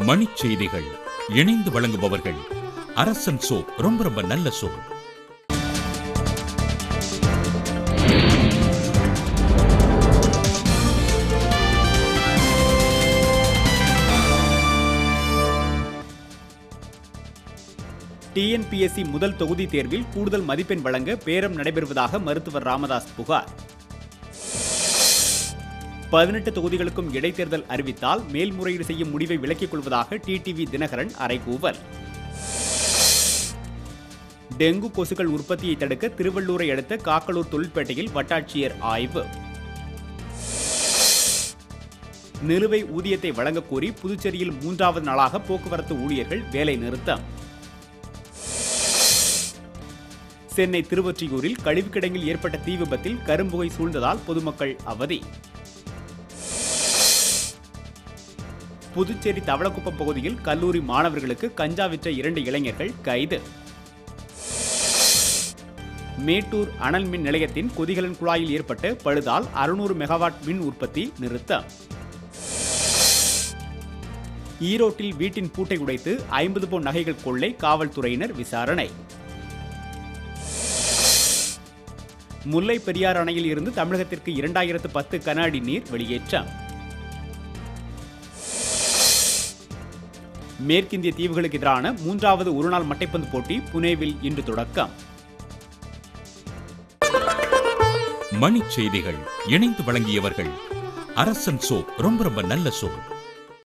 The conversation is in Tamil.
மணிச் செய்திகள் இணைந்து வழங்குபவர்கள் அரசன் சோ ரொம்ப ரொம்ப நல்ல சோ டிஎன்பிஎஸ்சி முதல் தொகுதி தேர்வில் கூடுதல் மதிப்பெண் வழங்க பேரம் நடைபெறுவதாக மருத்துவர் ராமதாஸ் புகார் பதினெட்டு தொகுதிகளுக்கும் இடைத்தேர்தல் அறிவித்தால் மேல்முறையீடு செய்யும் முடிவை விலக்கிக் கொள்வதாக டிடிவி தினகரன் அறைகூவல் டெங்கு கொசுக்கள் உற்பத்தியை தடுக்க திருவள்ளூரை அடுத்த காக்கலூர் தொழிற்பேட்டையில் வட்டாட்சியர் ஆய்வு நிலுவை ஊதியத்தை வழங்கக் கோரி புதுச்சேரியில் மூன்றாவது நாளாக போக்குவரத்து ஊழியர்கள் வேலை நிறுத்தம் சென்னை திருவொற்றியூரில் கழிவுக்கிடங்கில் ஏற்பட்ட தீ விபத்தில் கரும்புகை சூழ்ந்ததால் பொதுமக்கள் அவதி புதுச்சேரி தவளக்குப்பம் பகுதியில் கல்லூரி மாணவர்களுக்கு கஞ்சா விற்ற இரண்டு இளைஞர்கள் கைது மேட்டூர் அனல் மின் நிலையத்தின் கொதிகலன் குழாயில் ஏற்பட்ட பழுதால் அறுநூறு மெகாவாட் மின் உற்பத்தி நிறுத்தம் ஈரோட்டில் வீட்டின் பூட்டை உடைத்து ஐம்பது பவுன் நகைகள் கொள்ளை காவல்துறையினர் விசாரணை முல்லை பெரியாறு அணையில் இருந்து தமிழகத்திற்கு இரண்டாயிரத்து பத்து கன அடி நீர் வெளியேற்றம் மேற்கிந்திய தீவுகளுக்கு எதிரான மூன்றாவது ஒருநாள் மட்டைப்பந்து போட்டி புனேவில் இன்று தொடக்கம் மணிச் செய்திகள் இணைந்து வழங்கியவர்கள் அரசன் சோ ரொம்ப ரொம்ப நல்ல சோ